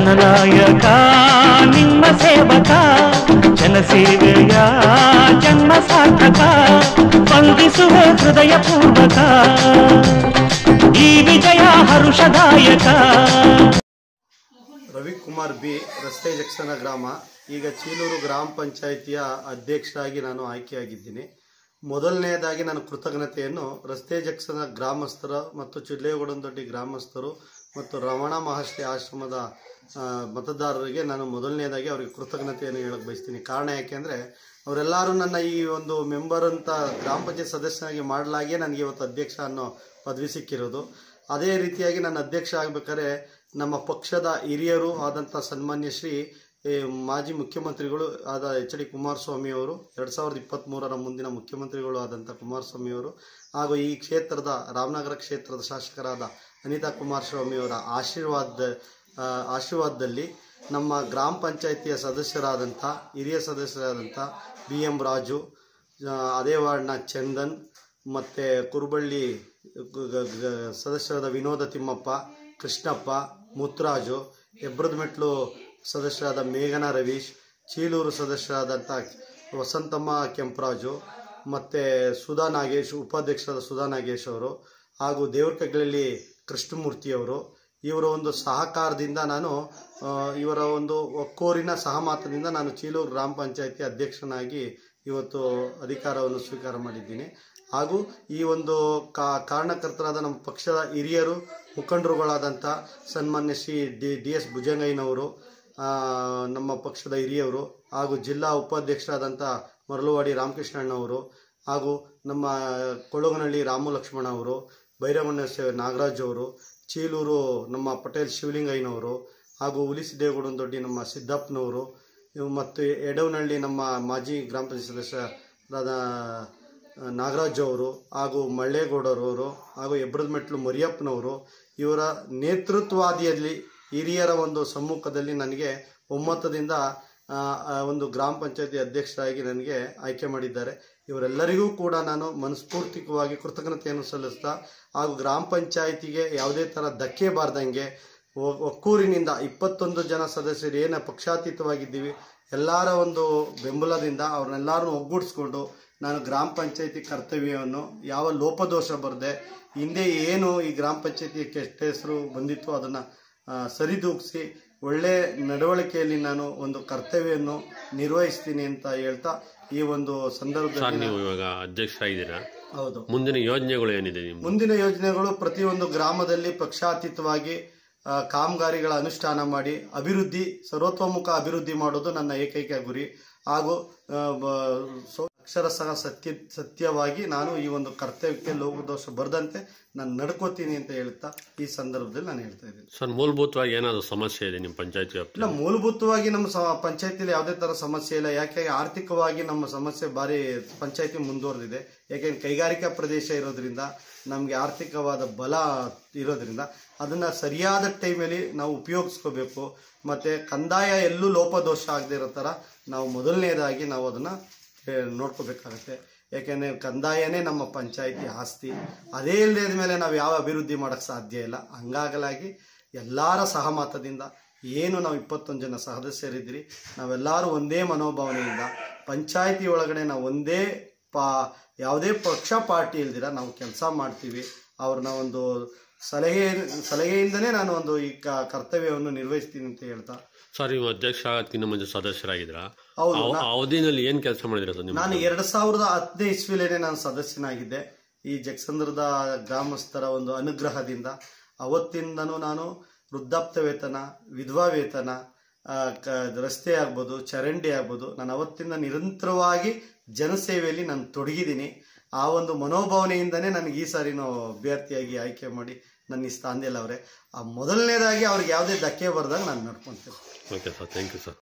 ಜನನಾಯಕ ನಿಮ್ಮ ಸೇವಕ ಜನಸೇವೆಯ ಜನ್ಮ ಸಾರ್ಥಕ ವಂದಿಸುವ ಹೃದಯ ಪೂರ್ವಕ ಈ ವಿಜಯ ಹರುಷದಾಯಕ ರವಿಕುಮಾರ್ ಬಿ ರಸ್ತೆ ಜಕ್ಷನ ಗ್ರಾಮ ಈಗ ಚೀಲೂರು ಗ್ರಾಮ ಪಂಚಾಯಿತಿಯ ಅಧ್ಯಕ್ಷರಾಗಿ ನಾನು ಆಯ್ಕೆಯಾಗಿದ್ದೀನಿ ಮೊದಲನೆಯದಾಗಿ ನಾನು ಕೃತಜ್ಞತೆಯನ್ನು ರಸ್ತೆ ಜಕ್ಷನ ಗ್ರಾಮಸ್ಥರ ಮತ್ತು ಚಿಡ್ಲೇಗೌಡನದೊಡ್ಡಿ ಗ್ರಾಮಸ್ಥರು ಮತ್ತು ರಮಣ ಮಹರ್ಷಿ ಆಶ್ರಮದ ಆ, ಮತದಾರರಿಗೆ ನಾನು ಮೊದಲನೇದಾಗಿ ಅವರಿಗೆ ಕೃತಜ್ಞತೆಯನ್ನು ಹೇಳಕ್ ಬಯಸ್ತೀನಿ ಕಾರಣ ಯಾಕೆಂದರೆ ಅವರೆಲ್ಲರೂ ನನ್ನ ಈ ಒಂದು ಮೆಂಬರ್ ಅಂತ ಗ್ರಾಮ ಪಂಚಾಯತ್ ಸದಸ್ಯನಾಗಿ ಮಾಡಲಾಗಿಯೇ ನನಗೆ ಇವತ್ತು ಅಧ್ಯಕ್ಷ ಅನ್ನೋ ಪದವಿ ಸಿಕ್ಕಿರೋದು ಅದೇ ರೀತಿಯಾಗಿ ನನ್ನ ಅಧ್ಯಕ್ಷ ಆಗಬೇಕಾದ್ರೆ ನಮ್ಮ ಪಕ್ಷದ ಹಿರಿಯರು ಆದಂಥ ಸನ್ಮಾನ್ಯ ಶ್ರೀ ಏ, ಮಾಜಿ ಮುಖ್ಯಮಂತ್ರಿಗಳು ಆದ ಎಚ್ ಡಿ ಕುಮಾರಸ್ವಾಮಿ ಅವರು ಎರಡು ಸಾವಿರದ ಇಪ್ಪತ್ತ್ಮೂರರ ಮುಂದಿನ ಮುಖ್ಯಮಂತ್ರಿಗಳು ಆದಂಥ ಕುಮಾರಸ್ವಾಮಿ ಅವರು ಹಾಗೂ ಈ ಕ್ಷೇತ್ರದ ರಾಮನಗರ ಕ್ಷೇತ್ರದ ಶಾಸಕರಾದ ಅನಿತಾ ಕುಮಾರಸ್ವಾಮಿ ಅವರ ಆಶೀರ್ವಾದ ಆ, ಆಶೀರ್ವಾದದಲ್ಲಿ ನಮ್ಮ ಗ್ರಾಮ ಪಂಚಾಯಿತಿಯ ಸದಸ್ಯರಾದಂಥ ಹಿರಿಯ ಸದಸ್ಯರಾದಂಥ ಬಿ ಎಂ ರಾಜು ಆ, ಅದೇ ವಾರ್ಡ್ನ ಚಂದನ್ ಮತ್ತು ಕುರುಬಳ್ಳಿ ಗ- ಗ- ಗ- ಸದಸ್ಯರಾದ ವಿನೋದ ತಿಮ್ಮಪ್ಪ ಕೃಷ್ಣಪ್ಪ ಮುತ್ತರಾಜು ಹೆಬ್ರದ ಮೆಟ್ಲು ಸದಸ್ಯರಾದ ಮೇಘನಾ ರವೀಶ್ ಚೀಲೂರು ಸದಸ್ಯರಾದಂಥ ವಸಂತಮ್ಮ ಕೆಂಪರಾಜು ಮತ್ತು ಸುಧಾ ನಾಗೇಶ್ ಉಪಾಧ್ಯಕ್ಷರಾದ ಸುಧಾ ನಾಗೇಶ್ ಅವರು ಹಾಗೂ ದೇವರಕಗ್ಲಲ್ಲಿ ಕೃಷ್ಣಮೂರ್ತಿಯವರು ಇವರ ಒಂದು ಸಹಕಾರದಿಂದ ನಾನು ಆ, ಇವರ ಒಂದು ಒಕ್ಕೋರಿನ ಸಹಮತದಿಂದ ನಾನು ಚೀಲೂರು ಗ್ರಾಮ ಪಂಚಾಯತಿ ಅಧ್ಯಕ್ಷನಾಗಿ ಇವತ್ತು ಅಧಿಕಾರವನ್ನು ಸ್ವೀಕಾರ ಮಾಡಿದ್ದೀನಿ ಹಾಗೂ ಈ ಒಂದು ಕಾ ಕಾರಣಕರ್ತರಾದ ನಮ್ಮ ಪಕ್ಷದ ಹಿರಿಯರು ಮುಖಂಡರುಗಳಾದಂಥ ಸನ್ಮಾನ್ಯ ಶ್ರೀ ಡಿ ಡಿ ಎಸ್ ಭುಜಂಗಯ್ಯನವರು ಆ, ನಮ್ಮ ಪಕ್ಷದ ಹಿರಿಯವರು ಹಾಗೂ ಜಿಲ್ಲಾ ಉಪಾಧ್ಯಕ್ಷರಾದಂಥ ಮರಳುವಾಡಿ ರಾಮಕೃಷ್ಣಣ್ಣವರು ಹಾಗೂ ನಮ್ಮ ಕೊಳ್ಳಗನಹಳ್ಳಿ ರಾಮು ಲಕ್ಷ್ಮಣ ಅವರು ಭೈರವಣ್ಣ ಶ- ನಾಗರಾಜ್ ಅವರು ಚೀಲೂರು ನಮ್ಮ ಪಟೇಲ್ ಶಿವಲಿಂಗಯ್ಯನವರು ಹಾಗೂ ಹುಲಿಸಿದ್ದೇಗೌಡನದೊಡ್ಡಿ ನಮ್ಮ ಸಿದ್ದಪ್ಪನವರು ಇವು ಮತ್ತು ಎಡವನಹಳ್ಳಿ ನಮ್ಮ ಮಾಜಿ ಗ್ರಾಮ ಪಂಚಾಯತ್ ಸದಸ್ಯರಾದ ನಾಗರಾಜ್ ಅವರು ಹಾಗೂ ಮಳ್ಳೇಗೌಡರವರು ಹಾಗೂ ಹೆಬ್ರದ ಮೆಟ್ಲು ಮರಿಯಪ್ಪನವರು ಇವರ ನೇತೃತ್ವಾದಿಯಲ್ಲಿ ಹಿರಿಯರ ಒಂದು ಸಮ್ಮುಖದಲ್ಲಿ ನನಗೆ ಒಮ್ಮತದಿಂದ ಆ, ಆ ಒಂದು ಗ್ರಾಮ ಪಂಚಾಯತಿ ಅಧ್ಯಕ್ಷರಾಗಿ ನನಗೆ ಆಯ್ಕೆ ಮಾಡಿದ್ದಾರೆ ಇವರೆಲ್ಲರಿಗೂ ಕೂಡ ನಾನು ಮನಸ್ಫೂರ್ತಿಕವಾಗಿ ಕೃತಜ್ಞತೆಯನ್ನು ಸಲ್ಲಿಸ್ತಾ ಹಾಗೂ ಗ್ರಾಮ ಪಂಚಾಯಿತಿಗೆ ಯಾವುದೇ ಥರ ಧಕ್ಕೆ ಬಾರ್ದಂಗೆ ಒ- ಒಕ್ಕೂರಿನಿಂದ ಇಪ್ಪತ್ತೊಂದು ಜನ ಸದಸ್ಯರು ಏನು ಪಕ್ಷಾತೀತವಾಗಿದ್ದೀವಿ ಎಲ್ಲರ ಒಂದು ಬೆಂಬಲದಿಂದ ಅವ್ರನ್ನೆಲ್ಲರನ್ನು ಒಗ್ಗೂಡಿಸ್ಕೊಂಡು ನಾನು ಗ್ರಾಮ ಪಂಚಾಯತಿ ಕರ್ತವ್ಯವನ್ನು ಯಾವ ಲೋಪದೋಷ ಬರದೆ ಹಿಂದೆ ಏನು ಈ ಗ್ರಾಮ ಪಂಚಾಯತಿ ಕೆಟ್ಟ ಹೆಸರು ಬಂದಿತ್ತು ಅದನ್ನು ಸರಿದೂಗಿಸಿ ಒಳ್ಳೆ ನಡವಳಿಕೆಯಲ್ಲಿ ನಾನು ಒಂದು ಕರ್ತವ್ಯವನ್ನು ನಿರ್ವಹಿಸ್ತೀನಿ ಅಂತ ಹೇಳ್ತಾ ಈ ಒಂದು ಸರ್ ಸಂದರ್ಭದಲ್ಲಿ ನೀವು ಇವಾಗ ಅಧ್ಯಕ್ಷರಾಗಿದ್ದೀರಾ ಹೌದು ಮುಂದಿನ ಯೋಜನೆಗಳು ಏನಿದೆ ನಿಮ್ದು ಮುಂದಿನ ಯೋಜನೆಗಳು ಪ್ರತಿಯೊಂದು ಗ್ರಾಮದಲ್ಲಿ ಪಕ್ಷಾತೀತವಾಗಿ ಆ, ಕಾಮಗಾರಿಗಳ ಅನುಷ್ಠಾನ ಮಾಡಿ ಅಭಿವೃದ್ಧಿ ಸರ್ವತೋಮುಖ ಅಭಿವೃದ್ಧಿ ಮಾಡೋದು ನನ್ನ ಏಕೈಕ ಗುರಿ ಹಾಗೂ ಆ, ಬ- ಸೊ- ಅಕ್ಷರಶಃ ಸತ್ಯ ಸತ್ಯವಾಗಿ ನಾನು ಈ ಒಂದು ಕರ್ತವ್ಯಕ್ಕೆ ಲೋಪದೋಷ ಬರದಂತೆ ನಾನು ನಡ್ಕೋತೀನಿ ಅಂತ ಹೇಳ್ತಾ ಈ ಸಂದರ್ಭದಲ್ಲಿ ನಾನು ಹೇಳ್ತಾ ಇದ್ದೀನಿ ಸರ್ ಮೂಲಭೂತವಾಗಿ ಏನಾದರೂ ಸಮಸ್ಯೆ ಇದೆ ನಿಮ್ಮ ಪಂಚಾಯತಿ ಇಲ್ಲ ವ್ಯಾಪ್ತಿಯಲ್ಲಿ ಮೂಲಭೂತವಾಗಿ ನಮ್ಮ ಸ- ಪಂಚಾಯತಿಲಿ ಯಾವುದೇ ತರ ಸಮಸ್ಯೆ ಇಲ್ಲ ಯಾಕೆ ಆರ್ಥಿಕವಾಗಿ ನಮ್ಮ ಸಮಸ್ಯೆ ಬಾರಿ ಪಂಚಾಯತಿ ಮುಂದುವರೆದಿದೆ ಯಾಕೆಂದ್ರೆ ಕೈಗಾರಿಕಾ ಪ್ರದೇಶ ಇರೋದ್ರಿಂದ ನಮಗೆ ಆರ್ಥಿಕವಾದ ಬಲ ಇರೋದ್ರಿಂದ ಅದನ್ನ ಸರಿಯಾದ ಟೈಮಲ್ಲಿ ನಾವು ಉಪಯೋಗಿಸ್ಕೋಬೇಕು ಮತ್ತೆ ಕಂದಾಯ ಎಲ್ಲೂ ಲೋಪದೋಷ ಆಗದೆ ಇರೋ ಥರ ನಾವು ಮೊದಲನೇದಾಗಿ ನಾವು ಅದನ್ನ ಏ, ನೋಡ್ಕೋಬೇಕಾಗತ್ತೆ ಯಾಕೆಂದ್ರೆ ಕಂದಾಯನೇ ನಮ್ಮ ಪಂಚಾಯತಿ ಆಸ್ತಿ ಅದೇ ಇಲ್ಲದ ಮೇಲೆ ನಾವು ಯಾವ ಅಭಿವೃದ್ಧಿ ಮಾಡೋಕ್ಕೆ ಸಾಧ್ಯ ಇಲ್ಲ ಹಂಗಾಗಲಾಗಿ ಎಲ್ಲರ ಸಹಮತದಿಂದ ಏನು ನಾವು ಇಪ್ಪತ್ತೊಂದು ಜನ ಸದಸ್ಯರಿದ್ದೀರಿ ನಾವೆಲ್ಲರೂ ಒಂದೇ ಮನೋಭಾವನೆಯಿಂದ ಪಂಚಾಯತಿ ಒಳಗಡೆ ನಾವು ಒಂದೇ ಪಾ ಯಾವುದೇ ಪಕ್ಷ ಪಾರ್ಟಿ ಇಲ್ದಿರ ನಾವು ಕೆಲಸ ಮಾಡ್ತೀವಿ ಅವ್ರನ್ನ ಒಂದು ಸಲಹೆ ಸಲಹೆಯಿಂದನೇ ನಾನು ಒಂದು ಈ ಕ- ಕರ್ತವ್ಯವನ್ನು ನಿರ್ವಹಿಸ್ತೀನಿ ಅಂತ ಹೇಳ್ತಾ ಸರ್ ನೀವು ಅಧ್ಯಕ್ಷ ಆಗೋದಕ್ಕಿಂತ ಮುಂಚೆ ಸದಸ್ಯರಾಗಿದ್ದೀರಾ ಹೌದು, ಅವ- ನಾ- ಅವಧಿನಲ್ಲಿ ಏನು ಕೆಲಸ ಮಾಡಿದಿರಾ ಸರ್ ನಾನು ನಿಮ್ಮ ಎರಡು ಸಾವಿರದ ಹತ್ತನೇ ಇಸ್ವಿಲೇನೆ ನಾನು ಸದಸ್ಯನಾಗಿದ್ದೆ ಈ ಜಗಸಂದ್ರದ ಗ್ರಾಮಸ್ಥರ ಒಂದು ಅನುಗ್ರಹದಿಂದ ಅವತ್ತಿಂದನೂ ನಾನು ವೃದ್ಧಾಪ್ತ ವೇತನ ವಿಧವಾ ವೇತನ ಆ, ಕ- ರಸ್ತೆ ಆಗ್ಬೋದು ಚರಂಡಿ ಆಗ್ಬೋದು ನಾನು ಅವತ್ತಿಂದ ನಿರಂತರವಾಗಿ ಜನಸೇವೆಯಲ್ಲಿ ನಾನು ತೊಡಗಿದ್ದೀನಿ ಆ ಒಂದು ಮನೋಭಾವನೆಯಿಂದನೇ ನನಗೆ ಈ ಸಾರಿನೂ ಅಭ್ಯರ್ಥಿಯಾಗಿ ಆಯ್ಕೆ ಮಾಡಿ ನನ್ನ ಈ ಸ್ಥಾನದಲ್ಲಿ ಅವರೇ ಆ ಮೊದಲನೇದಾಗಿ ಅವ್ರಿಗೆ ಯಾವುದೇ ಧಕ್ಕೆ ಬರ್ದಾಗ ನಾನು ನಡ್ಕೊತೇನೆ okay sir thank you sir